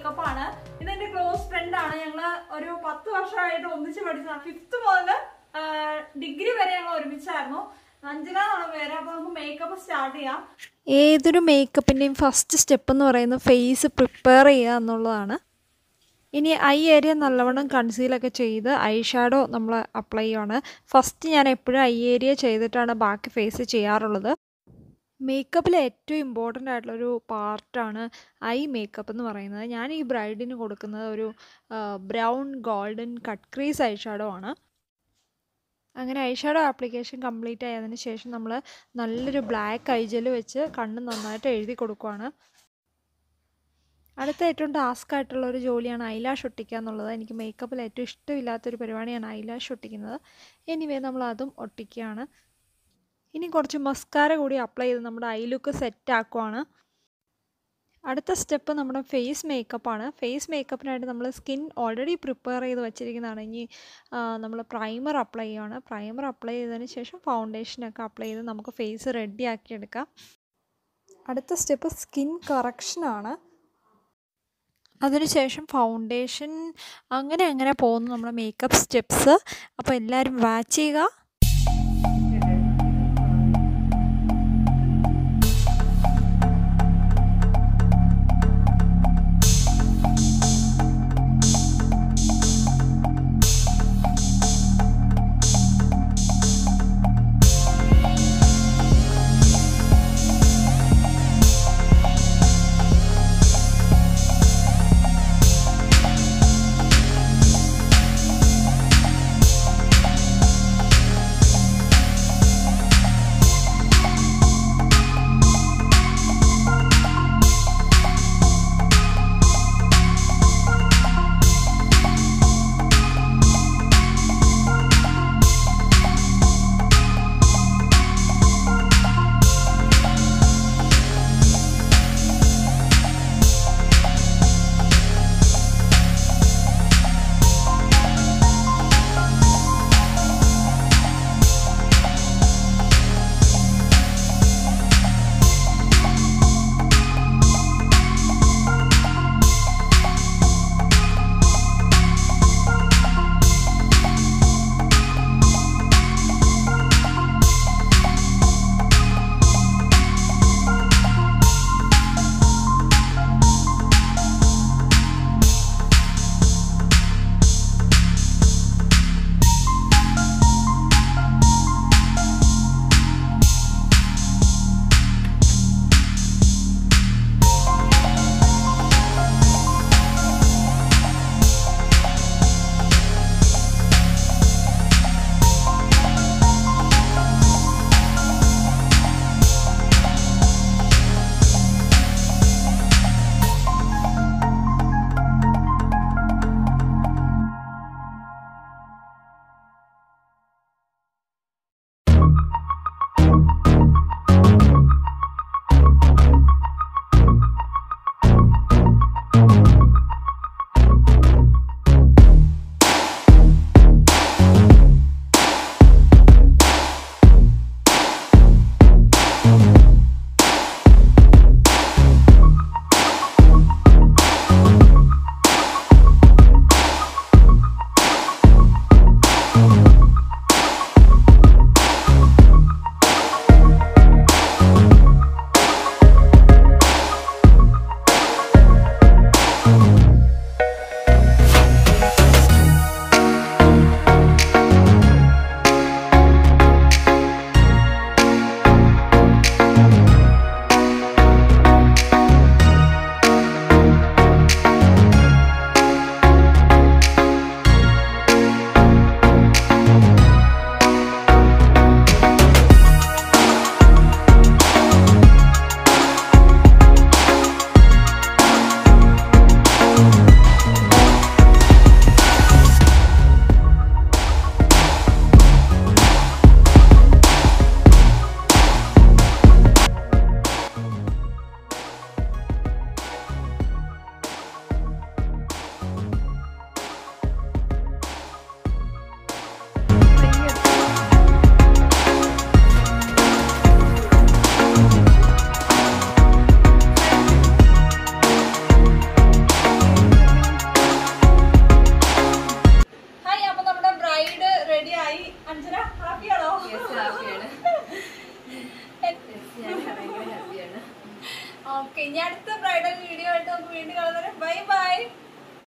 makeup ആണ് ഇത് എന്റെ ക്ലോസ് ഫ്രണ്ട് ആണ് ഞങ്ങള് ഒരു പത്ത് വർഷമായിട്ട് ഒന്നിച്ച് പഠിച്ചതാണ് ഫിഫ്ത്ത് മുതൽ ഡിഗ്രി വരെ ഞങ്ങൾ ഒരുമിച്ചായിരുന്നു അഞ്ജന എന്നാണ് പേര് അപ്പൊ നമുക്ക് മേക്കപ്പ് സ്റ്റാർട്ട് ചെയ്യാം ഏതൊരു മേക്കപ്പിൻ്റെയും ഫസ്റ്റ് സ്റ്റെപ്പ് എന്ന് പറയുന്നത് ഫേസ് പ്രിപ്പയർ ചെയ്യുക എന്നുള്ളതാണ് ഇനി ഐ ഏരിയ നല്ലവണ്ണം കൺസീലൊക്കെ ചെയ്ത് ഐ ഷാഡോ നമ്മൾ അപ്ലൈ ചെയ്യുവാണ് ഫസ്റ്റ് ഞാൻ എപ്പോഴും ഐ ഏരിയ ചെയ്തിട്ടാണ് ബാക്കി ഫേസ് ചെയ്യാറുള്ളത് മേക്കപ്പിൽ ഏറ്റവും ഇമ്പോർട്ടൻ്റ് ആയിട്ടുള്ളൊരു പാർട്ടാണ് ഐ മേക്കപ്പ് എന്ന് പറയുന്നത് ഞാൻ ഈ ബ്രൈഡിന് കൊടുക്കുന്നത് ഒരു brown golden cut crease eye shadow ആണ് അങ്ങനെ ഐ ഷാഡോ ആപ്ലിക്കേഷൻ കംപ്ലീറ്റ് ആയതിനു ശേഷം നമ്മൾ നല്ലൊരു ബ്ലാക്ക് ഐ ജെല് വെച്ച് കണ്ണ് നന്നായിട്ട് എഴുതി കൊടുക്കുവാണ് അടുത്ത ഏറ്റവും ടാസ്ക് ആയിട്ടുള്ള ഒരു ജോലിയാണ് ഐലാഷ് ഒട്ടിക്കുക എന്നുള്ളത് എനിക്ക് മേക്കപ്പിൽ ഏറ്റവും ഇഷ്ടമില്ലാത്തൊരു പരിപാടിയാണ് ഐലാഷ് ഒട്ടിക്കുന്നത് എനിവേ നമ്മൾ അതും ഒട്ടിക്കുകയാണ് ഇനി കുറച്ച് മസ്കാര കൂടി അപ്ലൈ ചെയ്ത് നമ്മുടെ ഐ ലുക്ക് സെറ്റ് ആക്കുവാണ് അടുത്ത സ്റ്റെപ്പ് നമ്മുടെ ഫേസ് മേക്കപ്പാണ് ഫേസ് മേക്കപ്പിനായിട്ട് നമ്മൾ സ്കിൻ ഓൾറെഡി പ്രിപ്പയർ ചെയ്ത് വെച്ചിരിക്കുന്നതാണ് ഇനി നമ്മൾ പ്രൈമർ അപ്ലൈ ചെയ്യുകയാണ് പ്രൈമർ അപ്ലൈ ചെയ്തതിന് ശേഷം ഫൗണ്ടേഷനൊക്കെ അപ്ലൈ ചെയ്ത് നമുക്ക് ഫേസ് റെഡി ആക്കി എടുക്കാം അടുത്ത സ്റ്റെപ്പ് സ്കിൻ കറക്ഷനാണ് അതിനുശേഷം ഫൗണ്ടേഷൻ അങ്ങനെ അങ്ങനെ പോകുന്നു നമ്മുടെ മേക്കപ്പ് സ്റ്റെപ്സ് അപ്പോൾ എല്ലാവരും വാച്ച് ചെയ്യുക ഓക്കെ ഇനി അടുത്ത ബ്രൈഡൽ വീഡിയോ ആയിട്ട് നമുക്ക് വീണ്ടും കാണുന്നവരെ ബൈ ബൈ